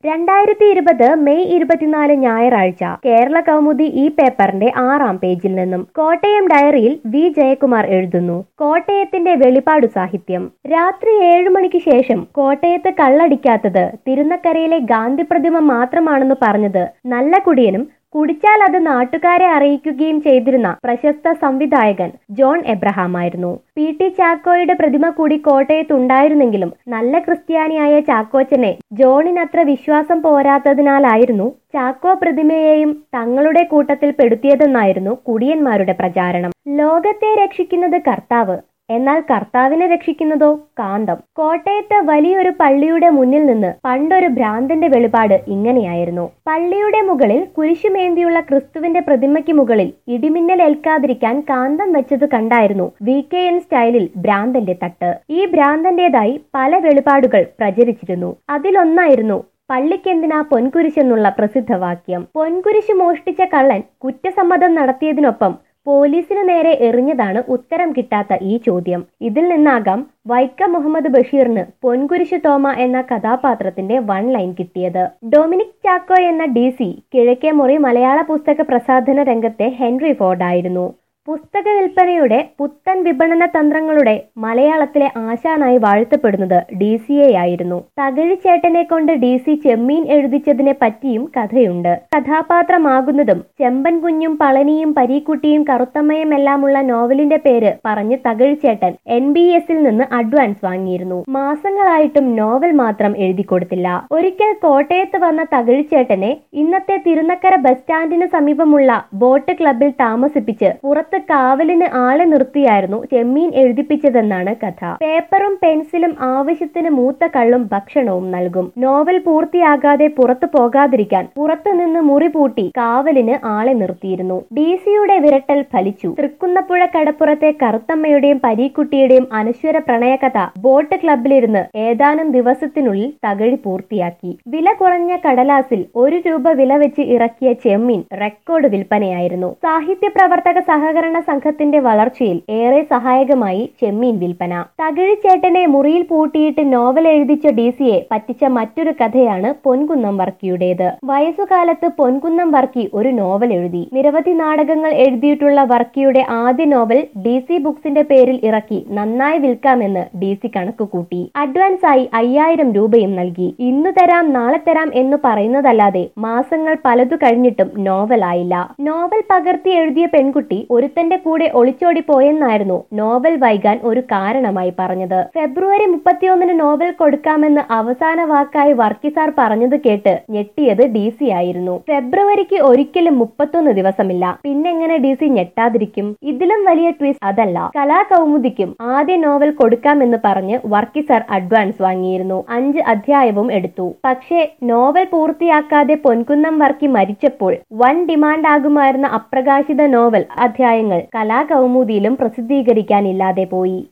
രണ്ടായിരത്തി ഇരുപത് മെയ് ഇരുപത്തിനാല് ഞായറാഴ്ച കേരള കൗമുദി ഈ പേപ്പറിന്റെ ആറാം പേജിൽ നിന്നും കോട്ടയം ഡയറിയിൽ വി ജയകുമാർ എഴുതുന്നു കോട്ടയത്തിന്റെ വെളിപാടു സാഹിത്യം രാത്രി ഏഴു മണിക്ക് ശേഷം കോട്ടയത്ത് കള്ളടിക്കാത്തത് തിരുനക്കരയിലെ ഗാന്ധി പ്രതിമ മാത്രമാണെന്ന് പറഞ്ഞത് നല്ല കുടിയനും കുടിച്ചാൽ അത് നാട്ടുകാരെ അറിയിക്കുകയും ചെയ്തിരുന്ന പ്രശസ്ത സംവിധായകൻ ജോൺ എബ്രഹാം ആയിരുന്നു പി ടി ചാക്കോയുടെ പ്രതിമ കൂടി കോട്ടയത്തുണ്ടായിരുന്നെങ്കിലും നല്ല ക്രിസ്ത്യാനിയായ ചാക്കോച്ചനെ ജോണിനത്ര വിശ്വാസം പോരാത്തതിനാലായിരുന്നു ചാക്കോ പ്രതിമയെയും തങ്ങളുടെ കൂട്ടത്തിൽ പെടുത്തിയതെന്നായിരുന്നു കുടിയന്മാരുടെ പ്രചാരണം ലോകത്തെ രക്ഷിക്കുന്നത് കർത്താവ് എന്നാൽ കർത്താവിനെ രക്ഷിക്കുന്നതോ കാന്തം കോട്ടയത്ത് വലിയൊരു പള്ളിയുടെ മുന്നിൽ നിന്ന് പണ്ടൊരു ഭ്രാന്തന്റെ വെളിപാട് ഇങ്ങനെയായിരുന്നു പള്ളിയുടെ മുകളിൽ കുരിശുമേന്തിയുള്ള ക്രിസ്തുവിന്റെ പ്രതിമയ്ക്ക് മുകളിൽ ഇടിമിന്നൽ ഏൽക്കാതിരിക്കാൻ കാന്തം വെച്ചത് കണ്ടായിരുന്നു വി കെ എൻ സ്റ്റൈലിൽ ഭ്രാന്തന്റെ തട്ട് ഈ ഭ്രാന്തന്റേതായി പല വെളിപാടുകൾ പ്രചരിച്ചിരുന്നു അതിലൊന്നായിരുന്നു പള്ളിക്കെന്തിനാ പൊൻകുരിശെന്നുള്ള പ്രസിദ്ധ വാക്യം പൊൻകുരിശ് മോഷ്ടിച്ച കള്ളൻ കുറ്റസമ്മതം നടത്തിയതിനൊപ്പം പോലീസിനു നേരെ എറിഞ്ഞതാണ് ഉത്തരം കിട്ടാത്ത ഈ ചോദ്യം ഇതിൽ നിന്നാകാം വൈക്കം മുഹമ്മദ് ബഷീറിന് പൊൻകുരിശു തോമ എന്ന കഥാപാത്രത്തിന്റെ വൺ ലൈൻ കിട്ടിയത് ഡൊമിനിക് ചാക്കോ എന്ന ഡി സി കിഴക്കേ മുറി മലയാള പുസ്തക പ്രസാധന രംഗത്തെ ഹെൻറി ഫോർഡ് ആയിരുന്നു പുസ്തക വിൽപ്പനയുടെ പുത്തൻ വിപണന തന്ത്രങ്ങളുടെ മലയാളത്തിലെ ആശാനായി വാഴ്ത്തപ്പെടുന്നത് ഡി സി എ ആയിരുന്നു തകഴി ചേട്ടനെ കൊണ്ട് ഡി സി ചെമ്മീൻ എഴുതിച്ചതിനെ പറ്റിയും കഥയുണ്ട് കഥാപാത്രമാകുന്നതും ചെമ്പൻ കുഞ്ഞും പളനിയും പരീക്കുട്ടിയും കറുത്തമ്മയും എല്ലാമുള്ള നോവലിന്റെ പേര് പറഞ്ഞ് തകഴി ചേട്ടൻ എൻ ബി എസിൽ നിന്ന് അഡ്വാൻസ് വാങ്ങിയിരുന്നു മാസങ്ങളായിട്ടും നോവൽ മാത്രം എഴുതി കൊടുത്തില്ല ഒരിക്കൽ കോട്ടയത്ത് വന്ന തകഴി ചേട്ടനെ ഇന്നത്തെ തിരുനക്കര ബസ് സ്റ്റാൻഡിന് സമീപമുള്ള ബോട്ട് ക്ലബിൽ താമസിപ്പിച്ച് പുറത്ത് കാവലിന് ആളെ നിർത്തിയായിരുന്നു ചെമ്മീൻ എഴുതിപ്പിച്ചതെന്നാണ് കഥ പേപ്പറും പെൻസിലും ആവശ്യത്തിന് മൂത്ത കള്ളും ഭക്ഷണവും നൽകും നോവൽ പൂർത്തിയാകാതെ പുറത്തു പോകാതിരിക്കാൻ പുറത്തുനിന്ന് മുറി പൂട്ടി കാവലിന് ആളെ നിർത്തിയിരുന്നു ഡി സിയുടെ വിരട്ടൽ ഫലിച്ചു തൃക്കുന്നപ്പുഴ കടപ്പുറത്തെ കറുത്തമ്മയുടെയും പരീക്കുട്ടിയുടെയും അനശ്വര പ്രണയകഥ ബോട്ട് ക്ലബിലിരുന്ന് ഏതാനും ദിവസത്തിനുള്ളിൽ തകഴി പൂർത്തിയാക്കി വില കുറഞ്ഞ കടലാസിൽ ഒരു രൂപ വില വെച്ച് ഇറക്കിയ ചെമ്മീൻ റെക്കോർഡ് വിൽപ്പനയായിരുന്നു സാഹിത്യ പ്രവർത്തക സഹകരണ സംഘത്തിന്റെ വളർച്ചയിൽ ഏറെ സഹായകമായി ചെമ്മീൻ വിൽപ്പന തകഴി ചേട്ടനെ മുറിയിൽ പൂട്ടിയിട്ട് നോവൽ എഴുതിച്ച ഡി സിയെ പറ്റിച്ച മറ്റൊരു കഥയാണ് പൊൻകുന്നം വർക്കിയുടേത് വയസ്സുകാലത്ത് പൊൻകുന്നം വർക്കി ഒരു നോവൽ എഴുതി നിരവധി നാടകങ്ങൾ എഴുതിയിട്ടുള്ള വർക്കിയുടെ ആദ്യ നോവൽ ഡി സി ബുക്സിന്റെ പേരിൽ ഇറക്കി നന്നായി വിൽക്കാമെന്ന് ഡി സി കണക്ക് കൂട്ടി അഡ്വാൻസ് ആയി അയ്യായിരം രൂപയും നൽകി ഇന്നു തരാം നാളെ തരാം എന്ന് പറയുന്നതല്ലാതെ മാസങ്ങൾ പലതു കഴിഞ്ഞിട്ടും നോവൽ ആയില്ല നോവൽ പകർത്തി എഴുതിയ പെൺകുട്ടി ഒരുത്തന്റെ കൂടെ ഒളിച്ചോടി പോയെന്നായിരുന്നു നോവൽ വൈകാൻ ഒരു കാരണമായി പറഞ്ഞത് ഫെബ്രുവരി മുപ്പത്തിയൊന്നിന് നോവൽ കൊടുക്കാമെന്ന് അവസാന വാക്കായി വർക്കി സാർ പറഞ്ഞത് കേട്ട് ഞെട്ടിയത് ഡി സി ആയിരുന്നു ഫെബ്രുവരിക്ക് ഒരിക്കലും മുപ്പത്തൊന്ന് ദിവസമില്ല പിന്നെങ്ങനെ ഡി സി ഞെട്ടാതിരിക്കും ഇതിലും വലിയ ട്വിസ്റ്റ് അതല്ല കലാകൗമുദിക്കും ആദ്യ നോവൽ കൊടുക്കാമെന്ന് പറഞ്ഞ് വർക്കി സാർ അഡ്വാൻസ് വാങ്ങിയിരുന്നു അഞ്ച് അധ്യായവും എടുത്തു പക്ഷേ നോവൽ പൂർത്തിയാക്കാതെ പൊൻകുന്നം വർക്കി മരിച്ചപ്പോൾ വൻ ഡിമാൻഡ് ആകുമായിരുന്ന അപ്രകാശിത നോവൽ അധ്യായങ്ങൾ കലാകൗമുദിയിലും പ്രസിദ്ധീകരിക്കാനില്ലാതെ പോയി